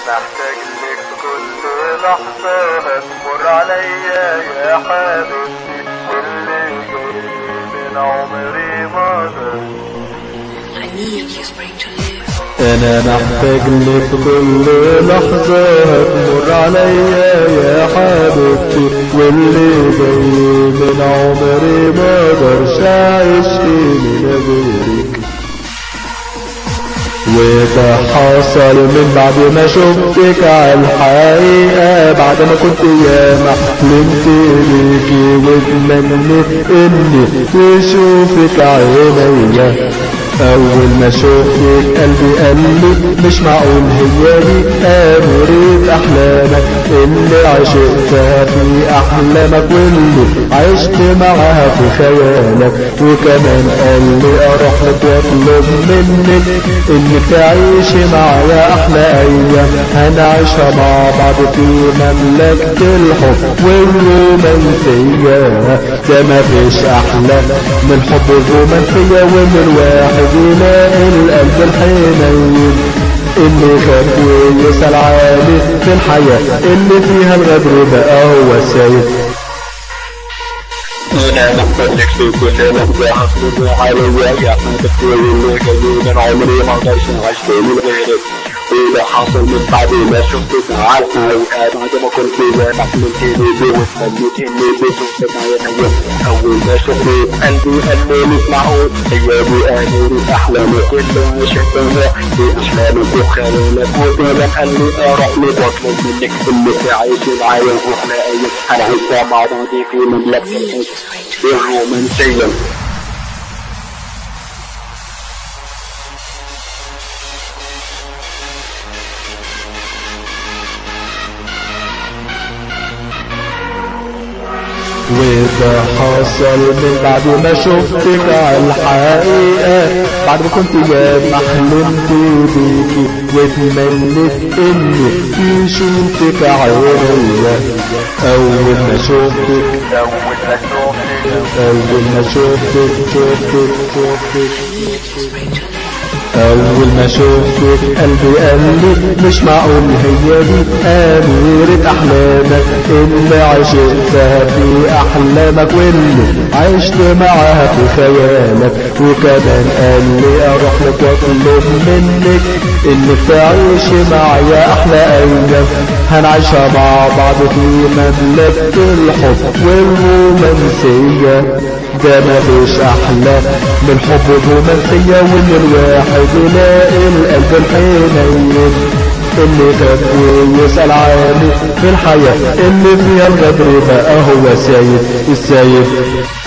محتاج لك في كل لحظة هتمر عليا يا حبيبتي واللي جاي من عمري ما ده I need you, spring to live. انا محتاج لك كل لحظة هتمر عليا يا حبيبتي واللي جاي من عمري ما اقدرش اعيش من غيرك وده حصل من بعد ما شفتك على الحقيقة بعد ما كنت ياما حلمت بيكي واتمنيت اني تشوفك عينيا اول ما شفتك قلبي قال لي مش معقول هي دي امورة احلامك اللي عشقتها في احلامك واللي عشت معاها في خيالك وكمان قال لي اروح لك واطلب منك انك تعيشي معايا احلى ايام هنعيشها مع بعض في مملكة الحب والرومانسية ده مفيش احلى من حب الرومانسية وان الواحد يلاقي القلب الحنين اللي خاف ويسأل عالي في الحياة اللي فيها الغدر بقى هو السيد انا محتاج لك في كل لحظة هتمر عليا يا حبيبتي واللي جاي من عمري ما اقدرش اعيش من غيرك وده حصل من بعد ما شفتك على الحقيقة بعد ما كنت زي ما حلمت بيه واتمنيت اني بشوفك عينيا اول ما شفتك قلبي قال لي مش معقول هي دي امورة احلامك اللي عشقتها في احلامك وخيالك وكمان قال لي اروح لك واطلب منك انك تعيشي معايا واحنا ايام هنعيشها مع بعض في مملكة الحب الرومانسية وده حصل من بعد ما شفتك على الحقيقة بعد ما كنت ياما حلمت بيكي واتمنيت اني تشوفك عينيا اول ما شفتك أول ما شفتك اول ما شفتك شفتك شفتك I need you, spring to live. أول ما شفتك قلبي قال لي مش معقول هي دي أميرة أحلامك اللي عشقتها في أحلامك واللي عشت معاها في خيالك وكمان قال لي أروح لك وأطلب منك إنك تعيشي معايا أحلى أيام هنعيشها مع بعض في مملكة الحب والرومانسية ده مفيش أحلى من حب الرومانسية وإن الواحد يلاقي القلب الحنين اللي خاف ويسأل عنه في الحياة اللي فيها الغدر بقى هو سايب السايب